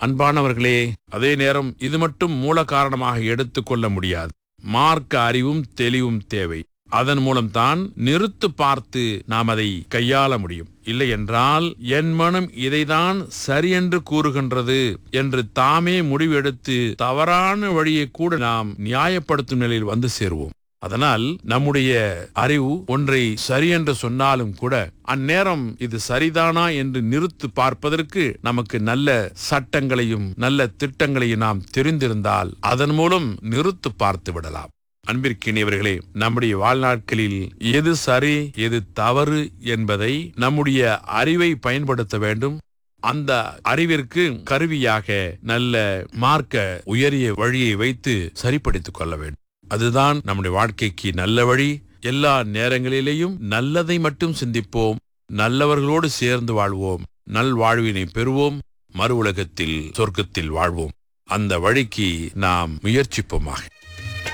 அன்பானவர்களே அதே நேரம் இது மட்டும் மூல காரணமாக எடுத்துக்கொள்ள முடியாது மார்க்க அறிவும் தெளிவும் தேவை அதன் மூலம்தான் நிறுத்து பார்த்து நாம் அதை கையாள முடியும் இல்லை என்றால் என் மனம் இதைதான் சரியென்று கூறுகின்றது என்று தாமே முடிவெடுத்து தவறான வழியை கூட நாம் நியாயப்படுத்தும் நிலையில் வந்து சேருவோம் அதனால் நம்முடைய அறிவு ஒன்றை சரியென்று சொன்னாலும் கூட அந்நேரம் இது சரிதானா என்று நிறுத்து பார்ப்பதற்கு நமக்கு நல்ல சட்டங்களையும் நல்ல திட்டங்களையும் நாம் தெரிந்திருந்தால் அதன் மூலம் நிறுத்து பார்த்து விடலாம் அன்பிற்கினியவர்களே நம்முடைய வாழ்நாட்களில் எது சரி எது தவறு என்பதை நம்முடைய அறிவை பயன்படுத்த வேண்டும் அந்த அறிவிற்கு கருவியாக நல்ல மார்க்க உயரிய வழியை வைத்து சரிப்படுத்திக் கொள்ள வேண்டும் அதுதான் நம்முடைய வாழ்க்கைக்கு நல்ல வழி எல்லா நேரங்களிலேயும் நல்லதை மட்டும் சிந்திப்போம் நல்லவர்களோடு சேர்ந்து வாழ்வோம் நல்வாழ்வினை பெறுவோம் மறு உலகத்தில் சொர்க்கத்தில் வாழ்வோம் அந்த வழிக்கு நாம் முயற்சிப்போமாக